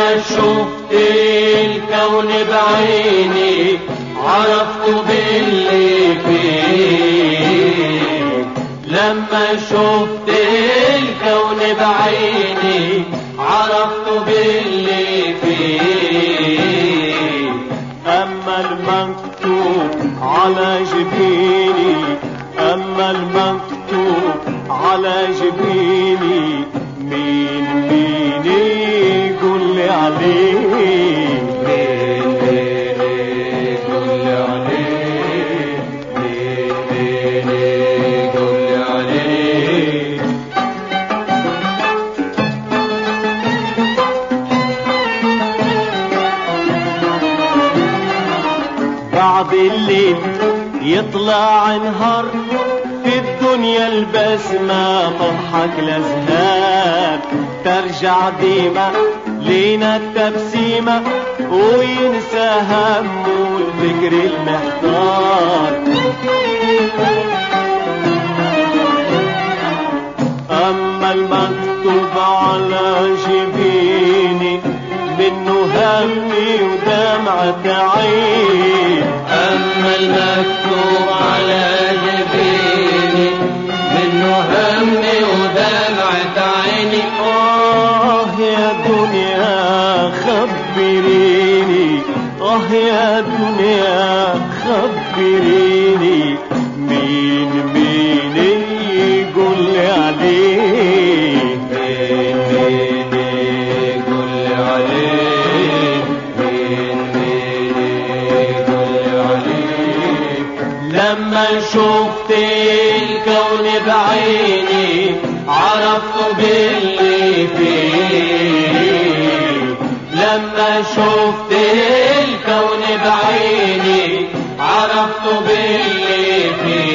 لما شفت الكون بعيني عرفت باللي فيه لما شفت الكون بعيني عرفت باللي فيه أما المكتوب على جبيني أما المكتوب على جبيني مين مين يقول لي عليه قول عليه قول عليه بعد الليل يطلع نهار في الدنيا البسمة تضحك الأزهار ترجع ديما لينا التبسيمة وينسى همه الفكر المحتار أما المكتوب على جبيني منه همي ودمعة عين أما المكتوب على جبيني منه همي ودمعة عيني آه يا دنيا خبريني آه يا دنيا خبريني مين مين يقول لي عليه مين مين قول عليه مين مين قول عليه لما شفت الكون بعيني عرفت باللي فيه لما شفت الكون بعيني عرفت باللي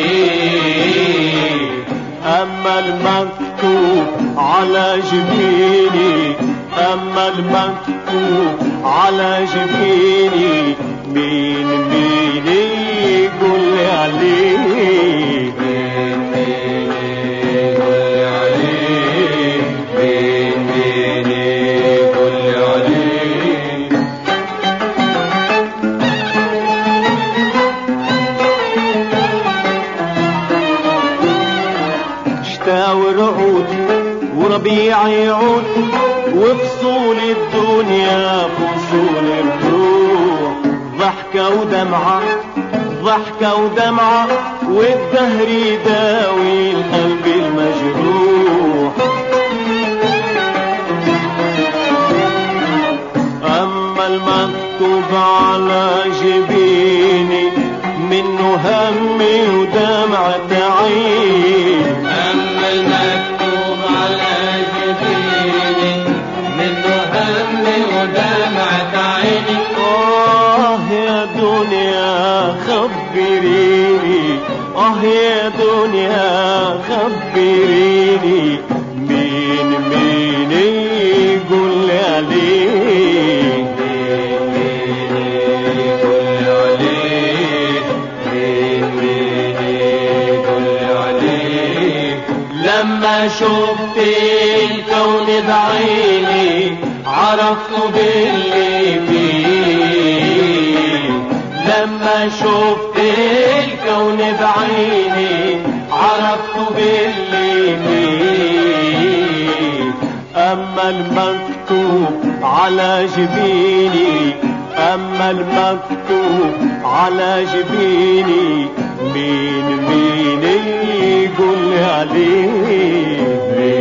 فيه أما المكتوب على جبيني أما المكتوب على جبيني مين مين يقول لي عليه مين مين قول عليه مين مين قول عليه شتاء ورعود وربيع يعود وفصول الدنيا فصول الروح ضحكة ودمعة ضحكة ودمعة والدهر يداوي القلب المجروح أما المكتوب على جبيني منه همي ودمعة عين أما المكتوب على جبيني منه همي ودمعة عيني آه يا دنيا خبريني آه يا دنيا خبريني مين مين يقول لي عليه قول عليه مين مين قول عليه لما شفت الكون بعيني عرفت باللي فيه لما شفت الكون بعيني عرفت باللي فيه أما المكتوب على جبيني أما المكتوب على جبيني مين مين يقول لي عليه